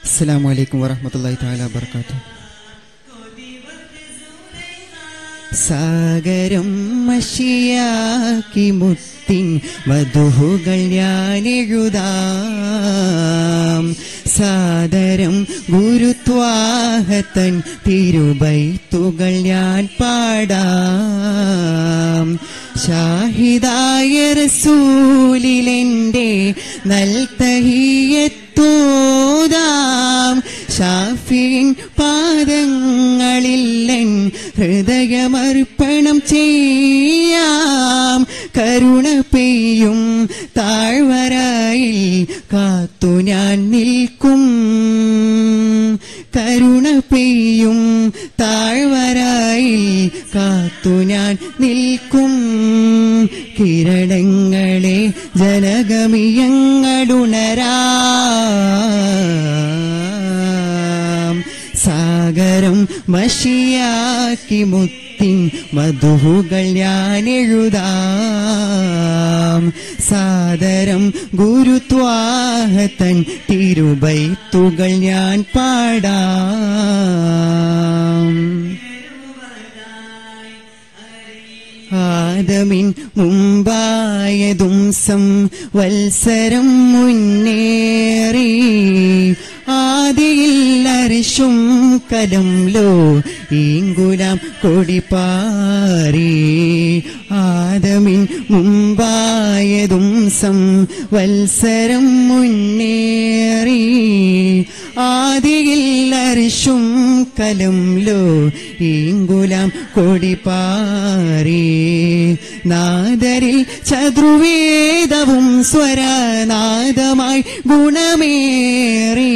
അസ്സാം വലൈക്കും വറഹമത്തല്ലാഹി താല വർക്കാത്തു സാഗരം മഷിയാക്കി മുത്തിൻ മധുഹുകൾ ഞാൻ എഴുതാം സാദരം ഗുരുത്വാഹത്തൻ തിരുബൈത്തുകൾ ഞാൻ പാടാം ഷാഹിദായ റസൂലിലെൻ്റെ നൽതഹിയത്തോതാം ഷാഫിൻ പാദങ്ങളില്ലൻ ഹൃദയമർപ്പണം ചെയ്യാം കരുണ പെയ്യും താഴ്വരായിൽ കാത്തു ഞാൻ നിൽക്കും കരുണ പെയ്യും താഴ്വരായിൽ കാത്തു ഞാൻ നിൽക്കും കിരണങ്ങളെ ജനകമിയങ്ങളുണരാം സാഗരം മഷിയാക്കി മുത്തിൻ മധുഹുകൾ ഞാൻ എഴുതാം സാദരം ഗുരുത്വാഹത്തൻ തിരുബൈത്തുകൾ ഞാൻ പാടാം ആദമിൻ മുമ്പായതും സം വത്സരം മുന്നേറി ആദിയിൽ അരിശും കലംലോ ഈങ്കുലാം കൊടിപ്പാറി ആദമിൻ മുമ്പായതും സം വത്സരം മുന്നേറി ആദിയിൽ അരിശും കലംലോ ഈങ്കുലാം കൊടിപ്പാറി നാദരിൽ ചതുർവേദവും സ്വരനാദമായി ഗുണമേറി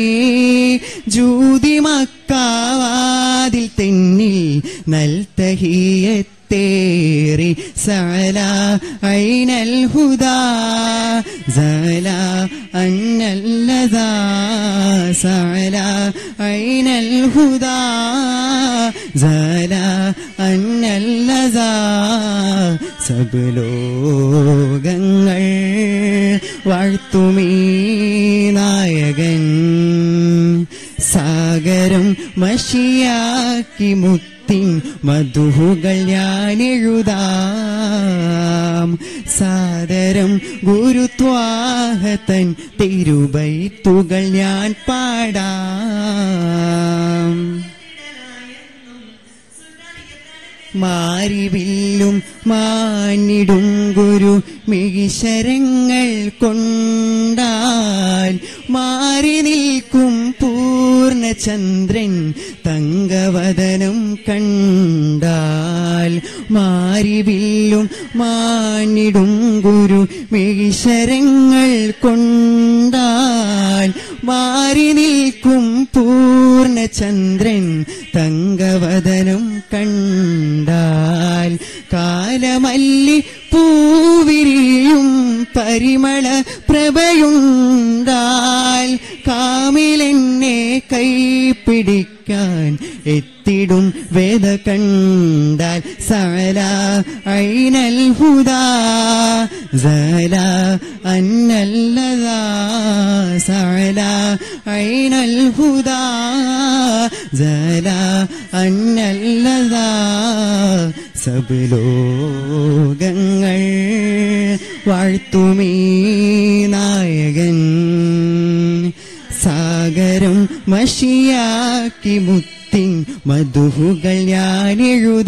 ജൂതിമക്കാവാതിൽ തെന്നിൽ നൽതഹിയത്ത് തേറി സല ഐനൽ ഹുദാ സല അന്നല്ലതാ സല ഐനൽ ഹുദാ സല അന്നല്ലതാ സബ് ലോകങ്ങൾ വാഴ്ത്തുമീ നായകൻ സാഗരം മഷിയാക്കി മുത്ത് മുത്തിൻ മധുഹുകൾ ഞാൻ എഴുതാം സാദരം ഗുരുത്വാഹത്തൻ തിരുബൈത്തുകൾ ഞാൻ പാടാം മാരിവില്ലും മാനിടും ഗുരു മിഴിശരങ്ങൾ കൊണ്ടാൽ മാറി നിൽക്കും പൂർണ്ണചന്ദ്രൻ തങ്കവദനം കണ്ടാൽ മാരിവില്ലും മാനിടും ഗുരു മിഴിശരങ്ങൾ കൊണ്ടാൽ മാറി നിൽക്കും പൂർണ്ണചന്ദ്രൻ തങ്കവദനം കണ്ടാൽ കാലമല്ലി പൂവിരിയും പരിമള പ്രഭയുണ്ടാൽ കാമിലെന്നെ കൈപ്പിടിക്കാൻ എത്തിടും വേദ കണ്ടാൽ സല ഐനൽ ഹുദാ സല അന്നല്ലതാ സല ഐനൽ ഹുദാ സല അന്നല്ലതാ സബ് ലോകങ്ങൾ വാഴ്ത്തുമീ നായകൻ സാഗരം മഷിയാക്കി മുത്തിൻ മധുഹുകൾ ഞാൻ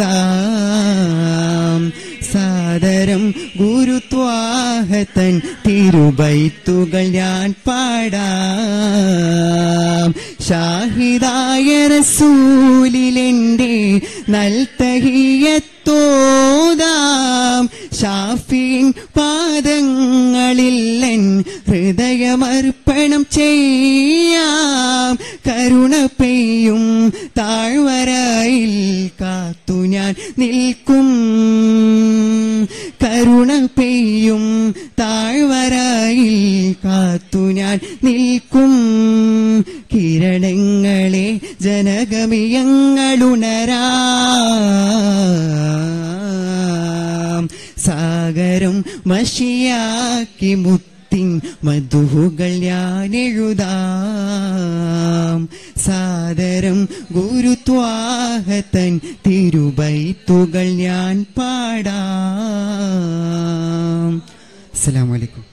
എഴുതാം സാദരം ഗുരുത്വാഹത്തൻ തിരുബൈത്തുകൾ ഞാൻ പാടാം ഷാഹിദായ റസൂലിലെൻ്റെ നൽതഹിയത്തോതാം ഷാഫിൻ പാദങ്ങളില്ലൻ ഹൃദയമർപ്പണം ചെയ്യാം കരുണ പെയ്യും താഴ്വരയിൽ കാത്തു ഞാൻ നിൽക്കും കരുണ പെയ്യും താഴ്വരയിൽ കാത്തു ഞാൻ നിൽക്കും കിരണങ്ങളെ ജനകമിയങ്ങളുണരാം സാഗരം മഷിയാക്കി മുത്ത് ത്വാഹത്തിൻ മധുഹുകൾ ഞാൻ എഴുതാം സാദരം ഗുരുത്വാഹത്തൻ തിരുബൈത്തുകൾ ഞാൻ പാടാം അസ്സലാമു അലൈക്കും